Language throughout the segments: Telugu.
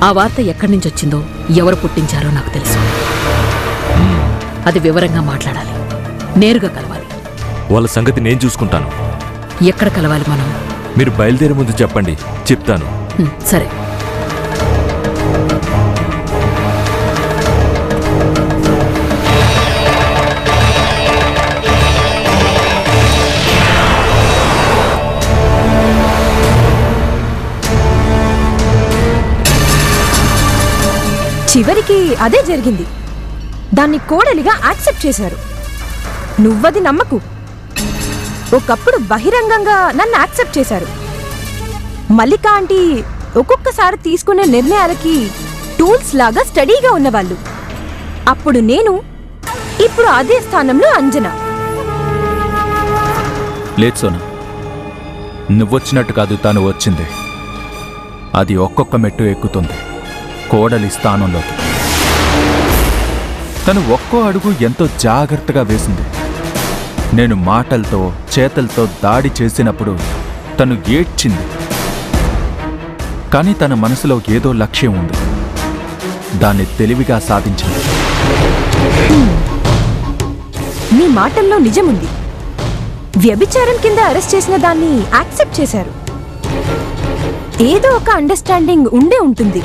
ఆ వార్త ఎక్కడి నుంచి వచ్చిందో ఎవరు పుట్టించారో నాకు తెలుసు అది వివరంగా మాట్లాడాలి నేరుగా కలవాలి వాళ్ళ సంగతి నేను చూసుకుంటాను ఎక్కడ కలవాలి మనం మీరు బయలుదేరే ముందు చెప్పండి చెప్తాను హ్మ్, సరే చివరికి అదే జరిగింది దాన్ని కోడలిగా యాక్సెప్ట్ చేశారు నువ్వది నమ్మకు ఒకప్పుడు బహిరంగంగా నన్ను యాక్సెప్ట్ చేశారు మల్లిక ఆంటీ ఒక్కొక్కసారి తీసుకునే నిర్ణయాలకి టూల్స్ లాగా స్టడీగా ఉన్నవాళ్ళు అప్పుడు నేను ఇప్పుడు అదే స్థానంలో అంజన లేదు సోనా నువ్వొచ్చినట్టు కాదు తను వచ్చింది అది ఒక్కొక్క మెట్టు ఎక్కుతుంది కోడలి స్థానంలోకి తను ఒక్కో అడుగు ఎంతో జాగ్రత్తగా వేసింది నేను మాటలతో చేతలతో దాడి చేసినప్పుడు తను ఏడ్చింది కానీ తన మనసులో ఏదో లక్ష్యం ఉంది దాన్ని తెలివిగా సాధించింది మీ మాటల్లో నిజముంది వ్యభిచారం కింద అరెస్ట్ చేసిన దాన్ని యాక్సెప్ట్ చేశారు ఏదో ఒక అండర్స్టాండింగ్ ఉండే ఉంటుంది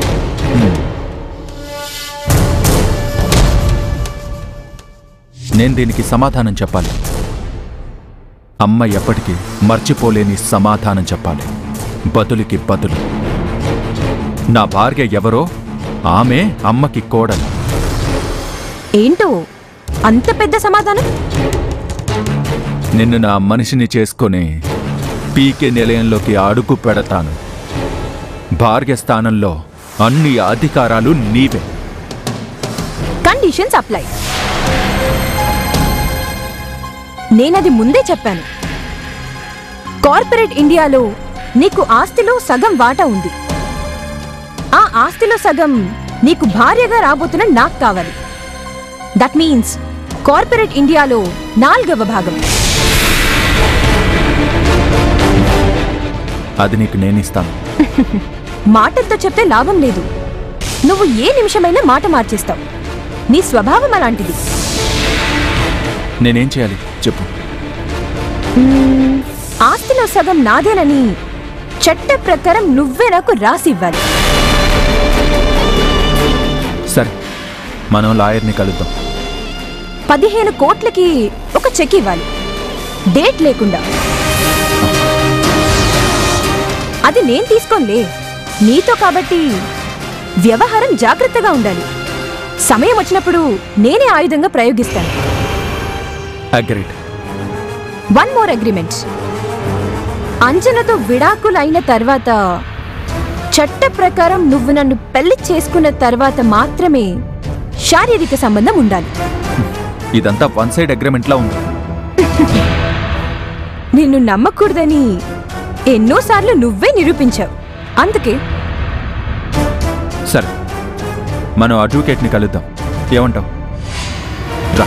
నేను దీనికి సమాధానం చెప్పాలి అమ్మ ఎప్పటికీ మర్చిపోలేని సమాధానం చెప్పాలి బదులుకి బదులు నా భార్య ఎవరో ఆమె అమ్మకి కోడలు ఏంటో అంత పెద్ద సమాధానం నిన్ను నా మనిషిని చేసుకొని పీకే నిలయంలోకి అడుగు పెడతాను భార్య స్థానంలో అన్ని అధికారాలు నీవే కండిషన్స్ అప్లై నేనది ముందే చెప్పాను కార్పొరేట్ ఇండియాలో నీకు ఆస్తిలో సగం వాటా ఉంది ఆ ఆస్తిలో సగం నీకు భార్యగా రాబోతున్న నాకు కావాలి దట్ మీన్స్ కార్పొరేట్ ఇండియాలో నాలుగవ భాగం అది నీకు నేనిస్తాను మాటలతో చెప్తే లాభం లేదు నువ్వు ఏ నిమిషమైనా మాట మార్చేస్తావు నీ స్వభావం అలాంటిది నేనేం చేయాలి చెప్పు మ్మ్, ఆస్తిలో సగం నాదేనని చట్ట ప్రకారం నువ్వే నాకు రాసి ఇవ్వాలి సరే మనం లాయర్ని కలుద్దాం పదిహేను కోట్లకి ఒక చెక్ ఇవ్వాలి డేట్ లేకుండా అది నేను తీసుకోనులే నీతో కాబట్టి వ్యవహారం జాగ్రత్తగా ఉండాలి సమయం వచ్చినప్పుడు నేనే ఆయుధంగా ప్రయోగిస్తాను అగ్రీడ్ వన్ మోర్ అగ్రిమెంట్ అంజనతో విడాకులైన తర్వాత చట్ట ప్రకారం నువ్వు నన్ను పెళ్లి చేసుకున్న తర్వాత మాత్రమే శారీరక సంబంధం ఉండాలి ఇదంతా వన్ సైడ్ అగ్రిమెంట్లా ఉంది నిన్ను నమ్మకూడదని ఎన్నోసార్లు నువ్వే నిరూపించావు అందుకే సరే మనం అడ్వకేట్ని కలుద్దాం ఏమంటావు రా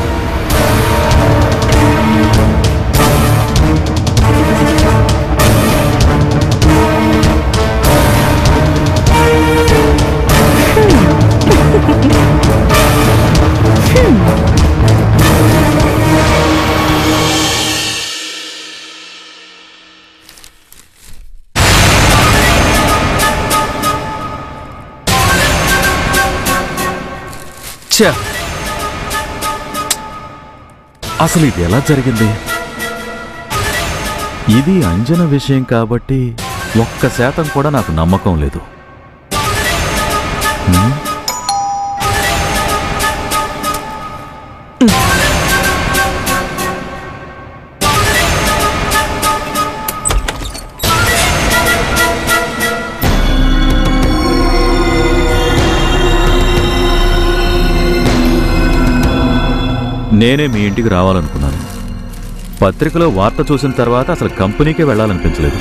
ఛ! అసలు ఇది ఎలా జరిగింది ఇది అంజన విషయం కాబట్టి ఒక్క శాతం కూడా నాకు నమ్మకం లేదు హ్మ్? నేనే మీ ఇంటికి రావాలనుకున్నాను పత్రికలో వార్త చూసిన తర్వాత అసలు కంపెనీకే వెళ్ళాలనిపించలేదు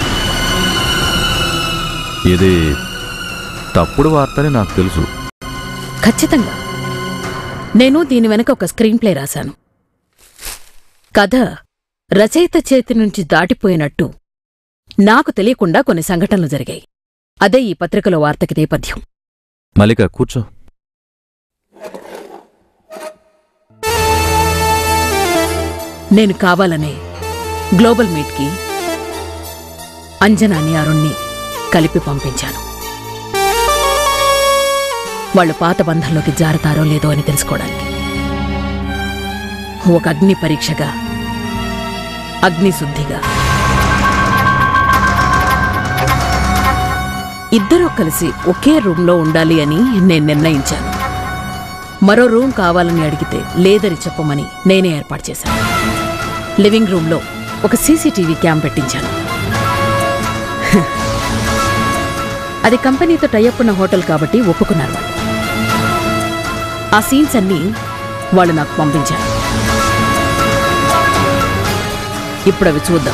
ఇది తప్పుడు వార్తని నాకు తెలుసు ఖచ్చితంగా నేను దీని వెనక ఒక స్క్రీన్ ప్లే రాశాను కథ రచయిత చేతి నుంచి దాటిపోయినట్టు నాకు తెలియకుండా కొన్ని సంఘటనలు జరిగాయి అదే ఈ పత్రికలో వార్తకి నేపథ్యం మల్లిక కూర్చో నేను కావాలనే గ్లోబల్ మీట్కి అంజనాని అరుణ్ణి కలిపి పంపించాను వాళ్ళు పాత బంధంలోకి జారుతారో లేదో అని తెలుసుకోవడానికి ఒక అగ్ని పరీక్షగా అగ్నిశుద్ధిగా ఇద్దరూ కలిసి ఒకే రూమ్లో ఉండాలి అని నేను నిర్ణయించాను మరో రూమ్ కావాలని అడిగితే లేదని చెప్పమని నేనే ఏర్పాటు చేశాను లివింగ్ రూమ్లో ఒక సీసీటీవీ క్యామ్ పెట్టించాను హ్. అది కంపెనీతో టైఅప్ ఉన్న హోటల్ కాబట్టి ఒప్పుకున్నారు వాళ్ళు ఆ సీన్స్ అన్నీ వాళ్ళు నాకు పంపించారు ఇప్పుడు అవి చూద్దాం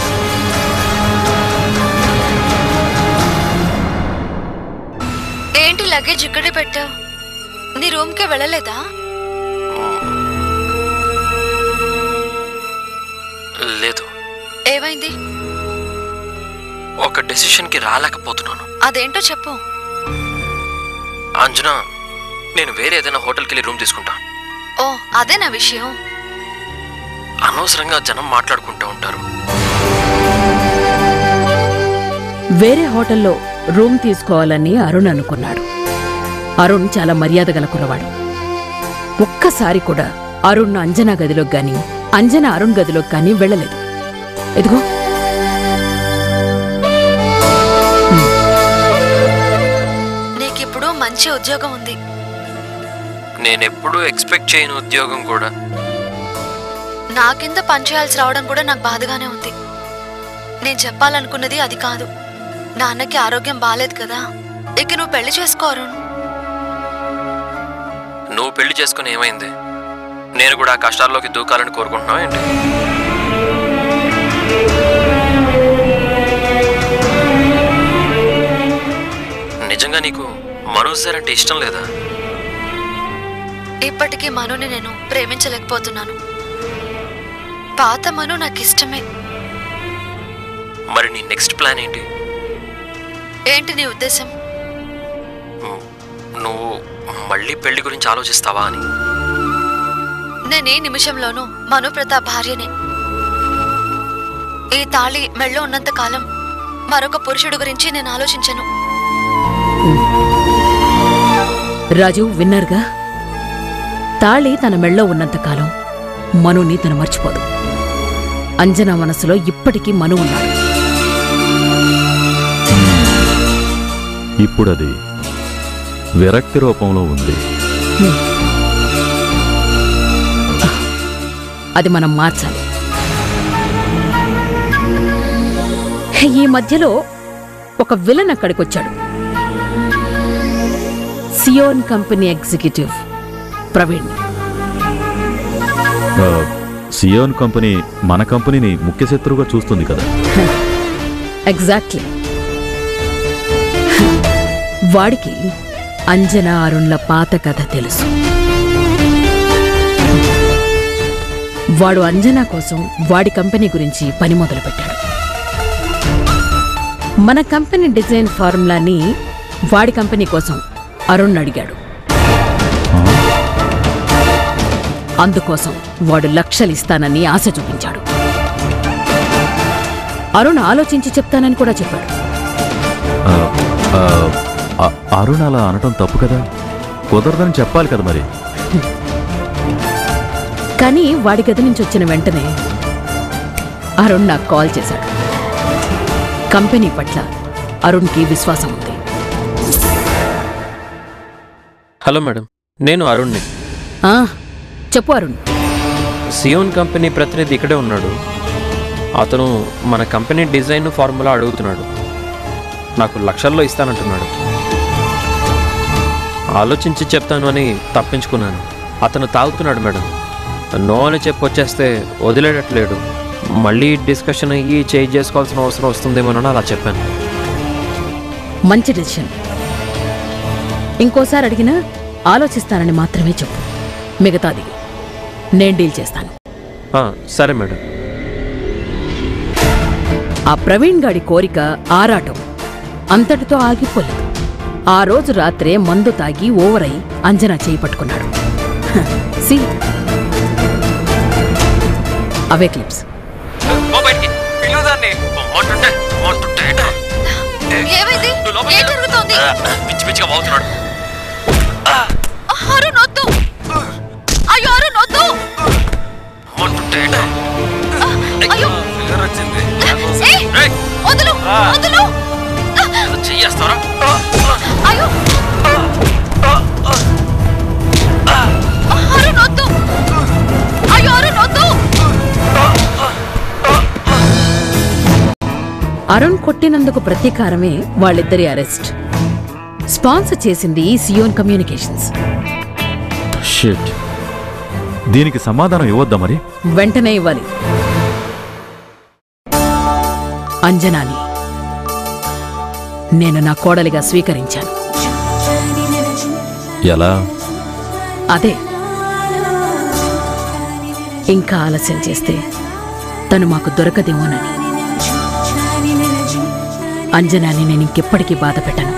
ఏంటి లగేజ్ ఇక్కడే పెట్టావు నీ రూమ్కే వెళ్ళలేదా లేదు ఏమైంది ఒక డెసిషన్కి రాలేకపోతున్నాను అదేంటో చెప్పు అంజనా నేను వేరే ఏదైనా హోటల్కి వెళ్ళి రూమ్ తీసుకుంటా ఓ అదే నా విషయం అనవసరంగా జనం మాట్లాడుకుంటూ ఉంటారు వేరే హోటల్లో రూమ్ తీసుకోవాలని అరుణ్ అనుకున్నాడు అరుణ్ చాలా మర్యాద గల కురవాడు ఒక్కసారి కూడా అరుణ్ అంజనా గదిలోకి గాని అంజన అరుణ్ గదిలోకి కానీ వెళ్ళలేదు ఇదిగో నీకిప్పుడు మంచి ఉద్యోగం ఉంది నేనెప్పుడూ ఎక్స్పెక్ట్ చేయని ఉద్యోగం కూడా నా కింద పనిచేయాల్సి రావడం కూడా నాకు బాధగానే ఉంది నేను చెప్పాలనుకున్నది అది కాదు నాన్నకి ఆరోగ్యం బాలేదు కదా ఇక నువ్వు పెళ్లి చేసుకో అరుణ్ నువ్వు పెళ్లి చేసుకుని ఏమైంది నేను కూడా ఆ కష్టాల్లోకి దూకాలని కోరుకుంటున్నావు ఏంటి నిజంగా నీకు మనోజ్ సార్ అంటే ఇష్టం లేదా ఇప్పటికీ మనుని నేను ప్రేమించలేకపోతున్నాను పాత మను నాకు ఇష్టమే మరి నీ నెక్స్ట్ ప్లాన్ ఏంటి ఏంటి నీ ఉద్దేశం మ్, నువ్వు మళ్ళీ పెళ్లి గురించి ఆలోచిస్తావా అని నేను ఈ నిమిషంలోనూ మను ప్రతాప్ భార్యనే ఈ తాళి మెళ్ళో ఉన్నంత కాలం మరొక పురుషుడు గురించి నేను ఆలోచించను రాజు విన్నారుగా తాళి తన మెళ్ళో ఉన్నంతకాలం మనుని తను మర్చిపోదు అంజనా మనసులో ఇప్పటికీ మను ఉన్నాడు ఇప్పుడు అది విరక్తి రూపంలో ఉంది అది మనం మార్చాలి ఈ మధ్యలో ఒక విలన్ అక్కడికి వచ్చాడు సియోన్ కంపెనీ ఎగ్జిక్యూటివ్ ప్రవీణ్ ఆ, సియోన్ కంపెనీ మన కంపెనీని ముఖ్య శత్రువుగా చూస్తుంది కదా ఎగ్జాక్ట్లీ వాడికి అంజనా అరుణ్ల పాత కథ తెలుసు వాడు అంజనా కోసం వాడి కంపెనీ గురించి పని మొదలుపెట్టాడు మన కంపెనీ డిజైన్ ఫార్ములాని వాడి కంపెనీ కోసం అరుణ్ అడిగాడు అందుకోసం వాడు లక్షలు ఇస్తానని ఆశ చూపించాడు అరుణ్ ఆలోచించి చెప్తానని కూడా చెప్పాడు ఆ, ఆ, ఆ, అరుణ్ అలా అనటం తప్పు కదా కుదరదని చెప్పాలి కదా మరి కానీ వాడి గది నుంచి వచ్చిన వెంటనే అరుణ్ నాకు కాల్ చేశాడు కంపెనీ పట్ల అరుణ్కి విశ్వాసం ఉంది హలో మేడం నేను అరుణ్ని ఆ, చెప్పు అరుణ్ సియోన్ కంపెనీ ప్రతినిధి ఇక్కడే ఉన్నాడు అతను మన కంపెనీ డిజైన్ ఫార్ములా అడుగుతున్నాడు నాకు లక్షల్లో ఇస్తానంటున్నాడు ఆలోచించి చెప్తాను అని తప్పించుకున్నాను అతను తాగుతున్నాడు మేడం నో అని చెప్పి వచ్చేస్తే వదిలేటట్లేడు మళ్ళీ డిస్కషన్ అయ్యి చేంజ్ చేసుకోవాల్సిన అవసరం వస్తుందేమోనని అలా చెప్పాను మంచి డెసిషన్ ఇంకోసారి అడిగినా ఆలోచిస్తానని మాత్రమే చెప్పు మిగతాది నేను డీల్ చేస్తాను ఆ, సరే మేడం ఆ ప్రవీణ్ గాడి కోరిక ఆరాటం అంతటితో ఆగిపోలేదు ఆ రోజు రాత్రే మందు తాగి ఓవర్ అయి అంజనా చేయి పట్టుకున్నాడు హ, సి అవే క్లిప్స్ ఏమైంది ఏం జరుగుతోంది పిచ్చి పిచ్చిగా బాగుతున్నాడు అరుణ్ వద్దు అయ్యో అరుణ్ వద్దు అయ్యో ఏయ్, వదులు వదులు చెయ్యేస్తారా అయ్యో అరుణ్ వద్దు అయ్యో అరుణ్ వద్దు అరుణ్ కొట్టినందుకు ప్రతీకారమే వాళ్ళిద్దరి అరెస్ట్ స్పాన్సర్ చేసింది సియోన్ కమ్యూనికేషన్స్ షిట్ దీనికి సమాధానం ఇవ్వద్దా మరి వెంటనే ఇవ్వాలి అంజనాని నేను నా కోడలిగా స్వీకరించాను ఎలా అదే ఇంకా ఆలస్యం చేస్తే తను మాకు దొరకదేమోనని అంజనాని నేను ఇంకెప్పటికీ బాధ పెట్టను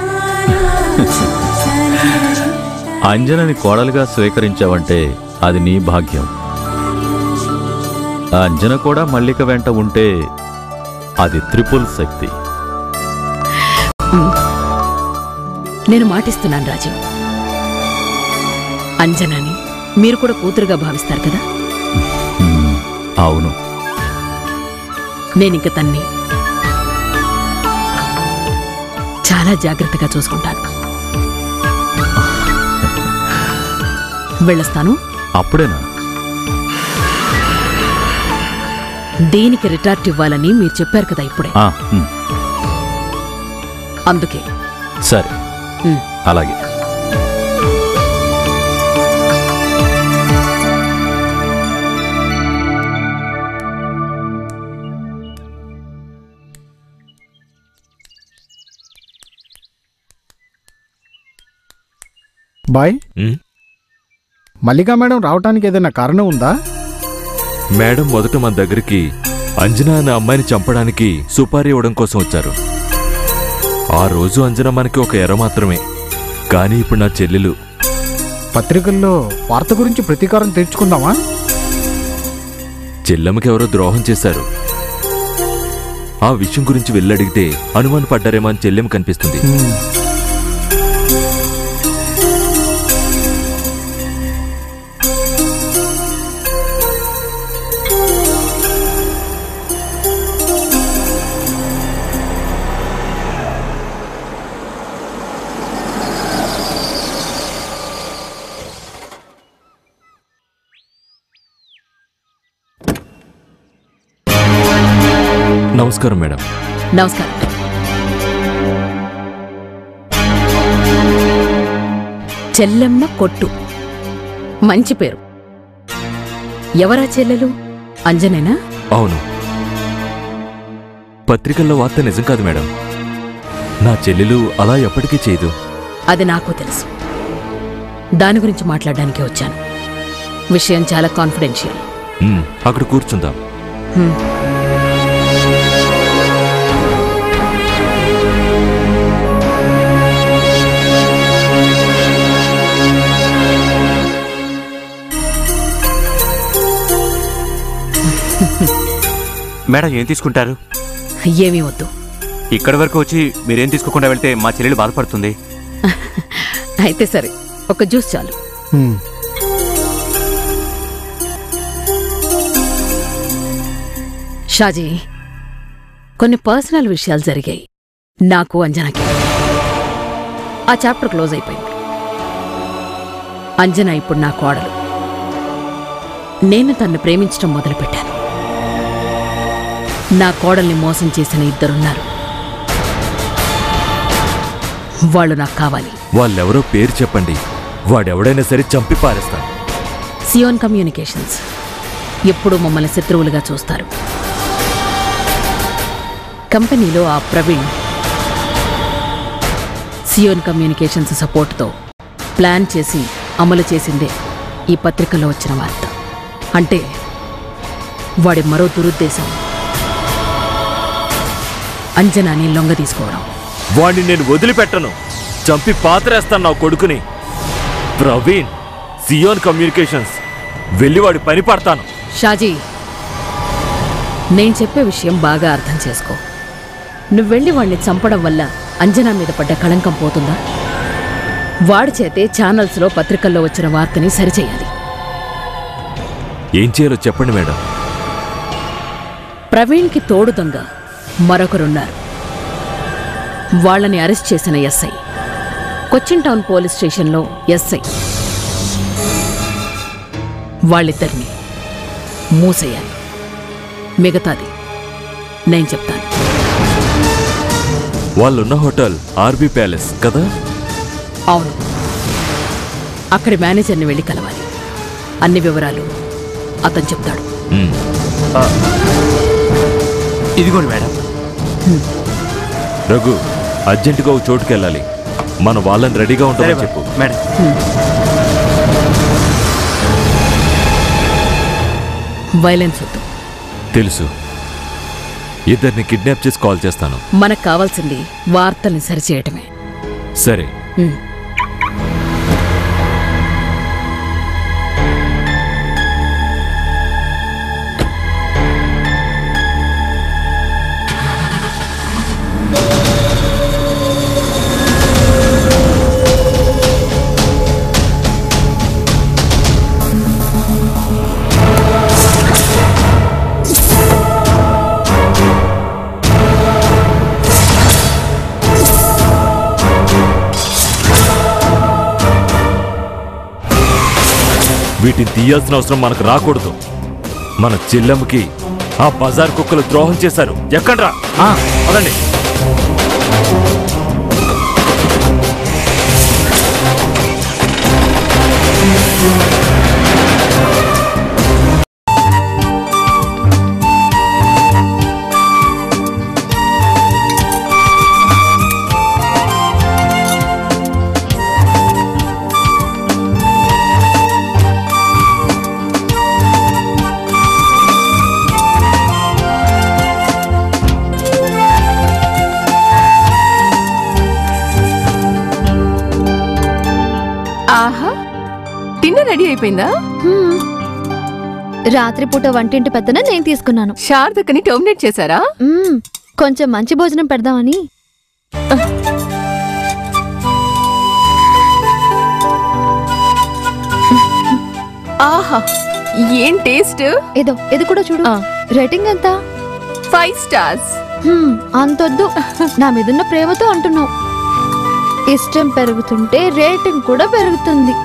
అంజనని కోడలుగా స్వీకరించావంటే అది నీ భాగ్యం ఆ అంజన కూడా మల్లిక వెంట ఉంటే అది త్రిపుల్ శక్తి నేను మాటిస్తున్నాను రాజు అంజనాని మీరు కూడా కూతురుగా భావిస్తారు కదా హ్మ్, అవును నేనింక తన్ని చాలా జాగ్రత్తగా చూసుకుంటాను వెళ్ళొస్తాను అప్పుడేనా దేనికి రిటార్ట్ ఇవ్వాలని మీరు చెప్పారు కదా ఇప్పుడే ఆ, హ్మ్, అందుకే సరే హ్మ్. అలాగే బాయ్ ఉమ్, మల్లికా మేడం రావటానికి ఏదైనా కారణం ఉందా మేడం మొదట మన దగ్గరికి అంజనా అనే అమ్మాయిని చంపడానికి సుపారీ ఇవ్వడం కోసం వచ్చారు ఆ రోజు అంజనా మనకి ఒక ఎర మాత్రమే కానీ ఇప్పుడు నా చెల్లెలు పత్రికల్లో వార్త గురించి ప్రతీకారం తీర్చుకుందామా చెల్లెమ్మకి ఎవరో ద్రోహం చేశారు ఆ విషయం గురించి వెళ్ళడిగితే అనుమాన పడ్డారేమో అని చెల్లెమ్మ కనిపిస్తుంది హ్మ్. నమస్కారం మేడం నమస్కారం చెల్లెమ్మ కొట్టు మంచి పేరు ఎవరా చెల్లెలు అంజనేనా అవును పత్రికల్లో వార్త నిజం కాదు మేడం నా చెల్లెలు అలా ఎప్పటికీ చేయదు అది నాకు తెలుసు దాని గురించి మాట్లాడడానికి వచ్చాను విషయం చాలా కాన్ఫిడెన్షియల్ ఉమ్, అక్కడ కూర్చుందాం హ్మ్. మేడం ఏం తీసుకుంటారు ఏమీ వద్దు ఇక్కడి వరకు వచ్చి మీరేం తీసుకోకుండా వెళ్తే మా చెల్లెలు బాధపడుతుంది అయితే సరే ఒక జ్యూస్ చాలు హ్మ్. షాజీ కొన్ని పర్సనల్ విషయాలు జరిగాయి నాకు అంజనాకి ఆ చాప్టర్ క్లోజ్ అయిపోయింది అంజన ఇప్పుడు నా కోడలు నేను తన్ను ప్రేమించడం మొదలుపెట్టాను నా కోడల్ని మోసం చేసిన ఇద్దరున్నారు వాళ్ళు నాకు కావాలి వాళ్ళెవరో పేరు చెప్పండి వాడెవడైనా సరే చంపి పారేస్తాను సియోన్ కమ్యూనికేషన్స్ ఎప్పుడూ మమ్మల్ని శత్రువులుగా చూస్తారు కంపెనీలో ఆ ప్రవీణ్ సియోన్ కమ్యూనికేషన్స్ సపోర్ట్తో ప్లాన్ చేసి అమలు చేసిందే ఈ పత్రికలో వచ్చిన వార్త అంటే వాడి మరో దురుద్దేశం అంజనాని లొంగ తీసుకోవడం వాడిని నేను వదిలిపెట్టను చంపి పాతరేస్తాను నా కొడుకుని ప్రవీణ్ సియోన్ కమ్యూనికేషన్స్ వెళ్ళి వాడి పని పడతాను షాజీ నేను చెప్పే విషయం బాగా అర్థం చేసుకో నువ్వు వెళ్ళి వాణ్ణి చంపడం వల్ల అంజనా మీద పడ్డ కళంకం పోతుందా వాడి చేతే ఛానల్స్లో పత్రికల్లో వచ్చిన వార్తని సరిచేయాలి ఏం చేయాలో చెప్పండి మేడం ప్రవీణ్కి తోడు దొంగ మరొకరున్నారు వాళ్ళని అరెస్ట్ చేసిన ఎస్ఐ కొచ్చిన్ టౌన్ పోలీస్ స్టేషన్లో ఎస్ఐ వాళ్ళిద్దరిని మూసేయాలి మిగతాది నేను చెప్తాను వాళ్ళున్న హోటల్ ఆర్బీ ప్యాలెస్ కదా అవును అక్కడి మేనేజర్ని వెళ్ళి కలవాలి అన్ని వివరాలు అతను చెప్తాడు మ్. ఇదిగోండి మేడం రఘు అర్జెంటుగా ఒక చోటుకి వెళ్ళాలి మన వాళ్ళని రెడీగా సరే ఉంటామని చెప్పు మేడం వైలెన్స్ వద్దు తెలుసు ఇద్దరిని కిడ్నాప్ చేసి కాల్ చేస్తాను మనకు కావాల్సింది వార్తల్ని సరిచేయటమే సరే ఉమ్. వీటిని తీయాల్సిన అవసరం మనకు రాకూడదు మన చెల్లెమ్మకి ఆ బజార్ కుక్కలు ద్రోహం చేశారు ఎక్కండ్రా పదండి ఆహా డిన్నర్ రెడీ అయిపోయిందా హ్మ్. రాత్రిపూట వంటింటి పెద్దన నేను తీసుకున్నాను శారదక్కని టర్మినేట్ చేశారా మ్మ్. కొంచెం మంచి భోజనం పెడదామని ఆహా ఏం టేస్ట్ ఏదో ఇది కూడా చూడు రేటింగ్ ఎంత ఫైవ్ స్టార్స్ హ్మ్, అంతొద్దు నా మీదున్న ప్రేమతో అంటున్నావు ఇష్టం పెరుగుతుంటే రేటింగ్ కూడా పెరుగుతుంది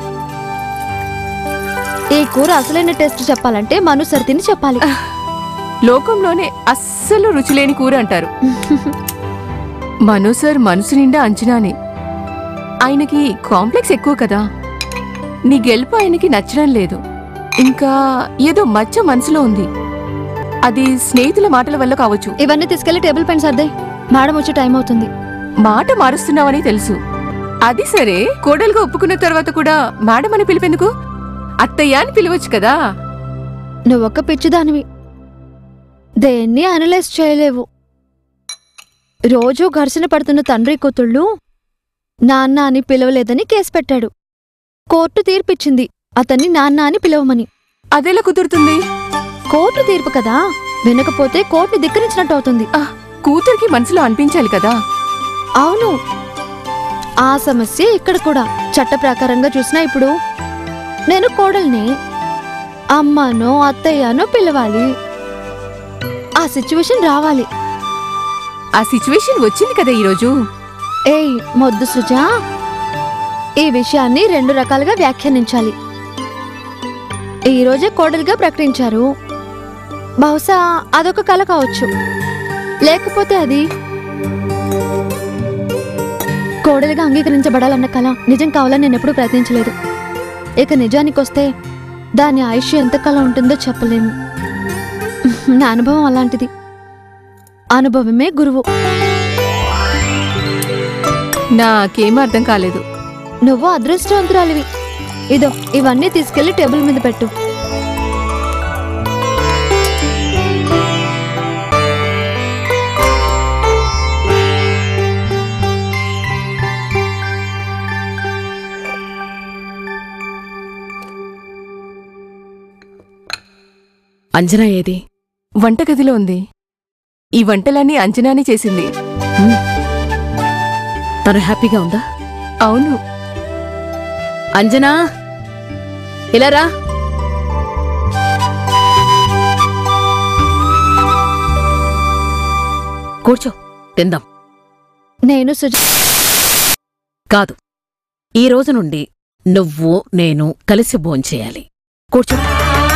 ఈ కూర అసలైన టేస్ట్ చెప్పాలంటే మను సరితిని చెప్పాలి లోకంలోనే అస్సలు రుచిలేని కూర అంటారు మను సార్ మనసు నిండా అంచనానే ఆయనకి కాంప్లెక్స్ ఎక్కువ కదా నీ గెలుపు ఆయనకి నచ్చడం లేదు ఇంకా ఏదో మచ్చ మనసులో ఉంది అది స్నేహితుల మాటల వల్ల కావచ్చు ఇవన్నీ తీసుకెళ్లి టేబుల్ పైన సర్దాయి మేడం వచ్చే టైం అవుతుంది మాట మారుస్తున్నావని తెలుసు అది సరే కోడలుగా ఒప్పుకున్న తర్వాత కూడా మేడం అని పిలిపేందుకు అత్తయ్య అని పిలవచ్చు కదా నువ్వొక్క పిచ్చిదానివి దేన్ని అనలైజ్ చేయలేవు రోజూ ఘర్షణ పడుతున్న తండ్రి కూతుళ్ళు నాన్న అని పిలవలేదని కేసు పెట్టాడు కోర్టు తీర్పిచ్చింది అతన్ని నాన్న అని పిలవమని అదెలా కుదురుతుంది కోర్టు తీర్పు కదా వినకపోతే కోర్టుని ధిక్కరించినట్టు అవుతుంది కూతురికి మనసులో అనిపించాలి కదా అవును ఆ సమస్య ఇక్కడ కూడా చట్ట ప్రకారంగా చూసినా ఇప్పుడు నేను కోడల్ని అమ్మనో అత్తయ్యనో పిలవాలి ఆ సిచ్యువేషన్ రావాలి ఆ సిచ్యువేషన్ వచ్చింది కదా ఈరోజు ఏయ్ మొద్దు సుజా ఈ విషయాన్ని రెండు రకాలుగా వ్యాఖ్యానించాలి ఈ రోజే కోడలిగా ప్రకటించారు బహుశా అదొక కళ కావచ్చు లేకపోతే అది కోడలిగా అంగీకరించబడాలన్న కళ నిజం కావాలని నేను ఎప్పుడూ ప్రయత్నించలేదు ఇక నిజానికి వస్తే దాని ఆయుష్ ఎంతకాలం ఉంటుందో చెప్పలేము నా అనుభవం అలాంటిది అనుభవమే గురువు నాకేం అర్థం కాలేదు నువ్వు అదృష్టవంతురాలివి ఇదో ఇవన్నీ తీసుకెళ్లి టేబుల్ మీద పెట్టు అంజనా ఏది వంటగదిలో ఉంది ఈ వంటలన్నీ అంజనానే చేసింది తను హ్యాపీగా ఉందా అవును అంజనా ఇలా రా కూర్చో తిందాం నేను సుజ కాదు ఈ రోజు నుండి నువ్వు నేను కలిసి భోంచేయాలి కూర్చో